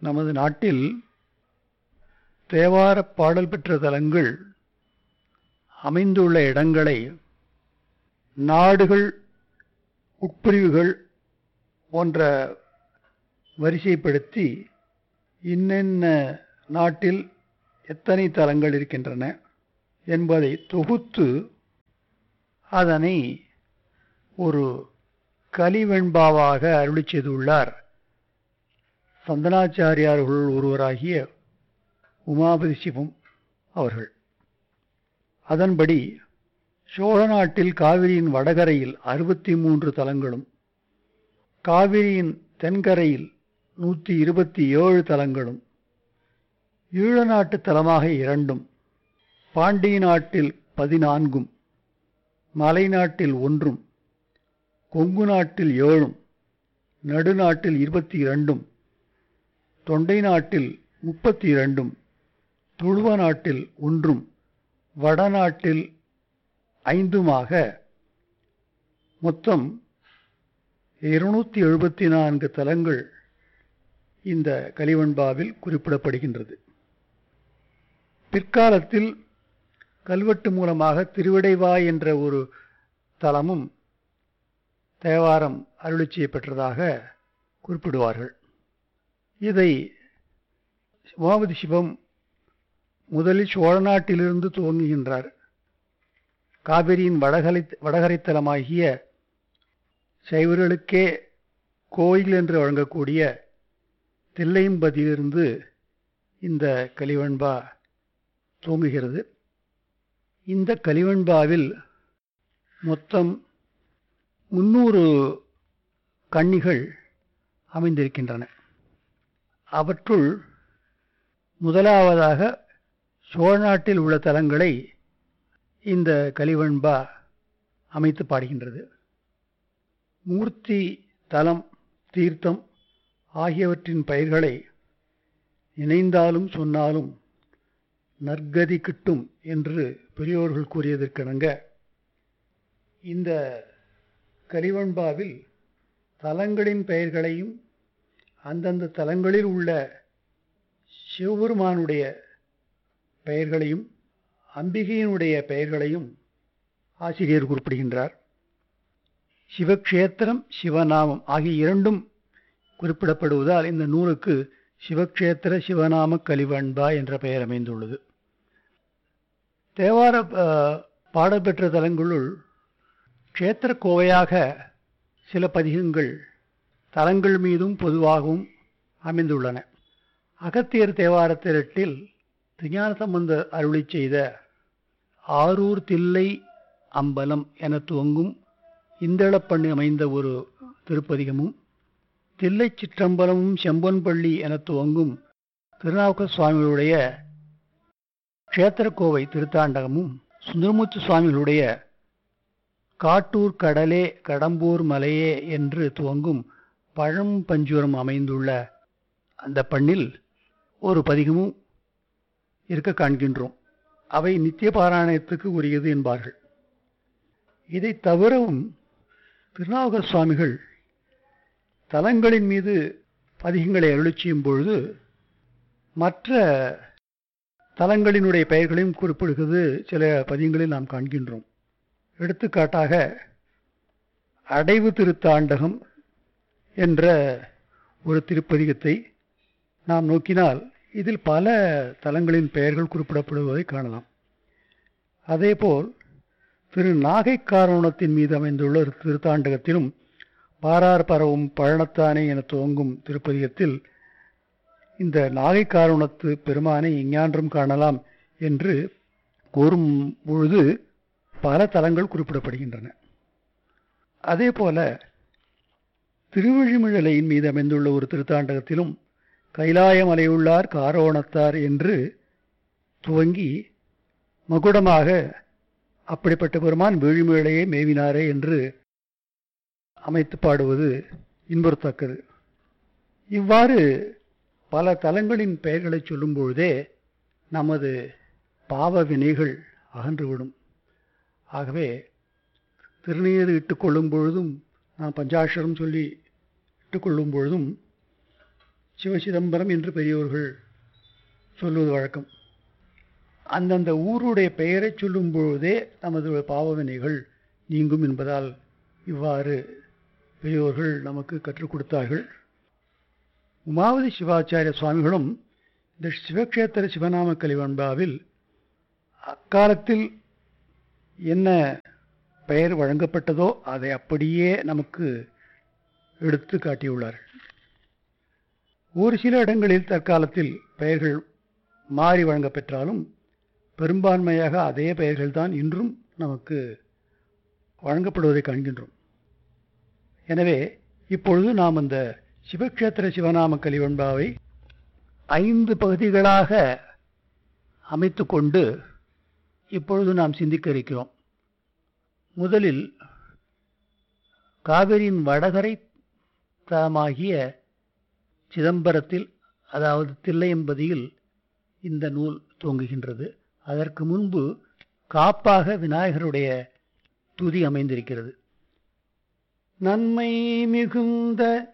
நமது நாட்டில் தேவார பாடல் பெற்ற தலங்கள் அமைந்துள்ள இடங்களை நாடுகள் உட்பிரிவுகள் போன்ற வரிசைப்படுத்தி இன்னென்ன நாட்டில் எத்தனை தலங்கள் இருக்கின்றன என்பதை தொகுத்து அதனை ஒரு கலிவெண்பாவாக அருளி செய்துள்ளார் சந்தனாச்சாரியார்கள் ஒருவராகிய உமாபதி சிவம் அவர்கள் அதன்படி சோழ நாட்டில் காவிரியின் வடகரையில் அறுபத்தி மூன்று தலங்களும் காவிரியின் தென்கரையில் நூற்றி இருபத்தி ஏழு தலங்களும் ஈழ நாட்டு தலமாக இரண்டும் பாண்டிய நாட்டில் பதினான்கும் மலைநாட்டில் ஒன்றும் கொங்கு நாட்டில் ஏழும் நடுநாட்டில் இருபத்தி இரண்டும் தொண்டை நாட்டில் முப்பத்தி இரண்டும் துளுவ நாட்டில் ஒன்றும் வடநாட்டில் ஐந்துமாக மொத்தம் இருநூத்தி எழுபத்தி நான்கு தலங்கள் இந்த கலிவெண்பாவில் குறிப்பிடப்படுகின்றது பிற்காலத்தில் கல்வெட்டு மூலமாக திருவிடைவாய் என்ற ஒரு தலமும் தேவாரம் அருளி செய்யப்பெற்றதாக குறிப்பிடுவார்கள் இதை உமாபதி சிவம் முதலில் சோழ நாட்டிலிருந்து துவங்குகின்றார் காவிரியின் வடகரை வடகரைத்தலமாகிய சைவர்களுக்கே கோயில் என்று வழங்கக்கூடிய தில்லையம்பதியிலிருந்து இந்த கலிவெண்பா துவங்குகிறது இந்த கலிவெண்பாவில் மொத்தம் முன்னூறு கன்னிகள் அமைந்திருக்கின்றன அவற்றுள் முதலாவதாக சோழ நாட்டில் உள்ள தலங்களை இந்த கலிவெண்பா அமைத்து பாடுகின்றது மூர்த்தி தலம் தீர்த்தம் ஆகியவற்றின் பெயர்களை இணைந்தாலும் சொன்னாலும் நற்கதி கிட்டும் என்று பெரியோர்கள் கூறியதற்கிணங்க இந்த கலிவெண்பாவில் தலங்களின் பெயர்களையும் அந்தந்த தலங்களில் உள்ள சிவபெருமானுடைய பெயர்களையும் அம்பிகையினுடைய பெயர்களையும் ஆசிரியர் குறிப்பிடுகின்றார் சிவக்ஷேத்திரம் சிவநாமம் ஆகிய இரண்டும் குறிப்பிடப்படுவதால் இந்த நூலுக்கு சிவக்ஷேத்திர சிவநாம கலிவண்பா என்ற பெயர் அமைந்துள்ளது தேவார பாடப்பெற்ற தலங்களுள் க்ஷேத்திர கோவையாக சில பதிகங்கள் தலங்கள் மீதும் பொதுவாகவும் அமைந்துள்ளன அகத்தியர் தேவார திரட்டில் திருஞான சம்பந்த அருளி செய்த ஆரூர் தில்லை அம்பலம் என துவங்கும் இந்தளப்பண்ணு அமைந்த ஒரு திருப்பதிகமும் தில்லை சிற்றம்பலமும் செம்பொன்பள்ளி என துவங்கும் திருநாவுக்க சுவாமிகளுடைய க்ஷேத்திரக்கோவை திருத்தாண்டகமும் சுந்தரமூர்த்தி சுவாமிகளுடைய காட்டூர் கடலே கடம்பூர் மலையே என்று துவங்கும் பழம் பஞ்சுரம் அமைந்துள்ள அந்த பண்ணில் ஒரு பதிகமும் இருக்க காண்கின்றோம் அவை நித்திய பாராயணத்துக்கு உரியது என்பார்கள் இதை தவிரவும் திருநாவுக்கர் சுவாமிகள் தலங்களின் மீது பதிகங்களை அருளி செய்யும் பொழுது மற்ற தலங்களினுடைய பெயர்களையும் குறிப்பிடுகிறது சில பதிகங்களில் நாம் காண்கின்றோம் எடுத்துக்காட்டாக அடைவு திருத்தாண்டகம் என்ற ஒரு திருப்பதிகத்தை நாம் நோக்கினால் இதில் பல தலங்களின் பெயர்கள் குறிப்பிடப்படுவதை காணலாம் அதேபோல் திரு நாகைக்காரோணத்தின் மீது அமைந்துள்ள ஒரு திருத்தாண்டகத்திலும் பாரார் பரவும் பழனத்தானே என துவங்கும் திருப்பதிகத்தில் இந்த நாகைக்காரோணத்து பெருமானை இஞ்ஞான்றும் காணலாம் என்று கூறும் பொழுது பல தலங்கள் குறிப்பிடப்படுகின்றன அதே போல திருவிழிமிழலையின் மீது அமைந்துள்ள ஒரு திருத்தாண்டகத்திலும் கைலாயமலையுள்ளார் காரோணத்தார் என்று துவங்கி மகுடமாக அப்படிப்பட்ட பெருமான் விழிமிழையே மேவினாரே என்று அமைத்து பாடுவது இன்புறுத்தக்கது இவ்வாறு பல தலங்களின் பெயர்களை சொல்லும் பொழுதே நமது பாவ வினைகள் அகன்றுவிடும் ஆகவே திருநீர் இட்டுக்கொள்ளும் பொழுதும் நாம் பஞ்சாட்சரம் சொல்லி இட்டுக்கொள்ளும் பொழுதும் சிவசிதம்பரம் என்று பெரியோர்கள் சொல்லுவது வழக்கம் அந்தந்த ஊருடைய பெயரை சொல்லும் பொழுதே நமது பாவவினைகள் நீங்கும் என்பதால் இவ்வாறு பெரியோர்கள் நமக்கு கற்றுக் கொடுத்தார்கள் உமாவதி சிவாச்சாரிய சுவாமிகளும் இந்த சிவக்ஷேத்திர சிவநாம கலிவன்பாவில் அக்காலத்தில் என்ன பெயர் வழங்கப்பட்டதோ அதை அப்படியே நமக்கு எடுத்து காட்டியுள்ளார்கள் ஒரு சில இடங்களில் தற்காலத்தில் பெயர்கள் மாறி வழங்கப்பெற்றாலும் பெரும்பான்மையாக அதே பெயர்கள் தான் இன்றும் நமக்கு வழங்கப்படுவதை காண்கின்றோம் எனவே இப்பொழுது நாம் அந்த சிவக்ஷேத்திர சிவநாம கலிவன்பாவை ஐந்து பகுதிகளாக அமைத்து கொண்டு இப்பொழுது நாம் சிந்திக்க இருக்கிறோம் முதலில் காவிரியின் வடகரை தலமாகிய சிதம்பரத்தில் அதாவது தில்லையம்பதியில் இந்த நூல் துவங்குகின்றது அதற்கு முன்பு காப்பாக விநாயகருடைய துதி அமைந்திருக்கிறது நன்மை மிகுந்த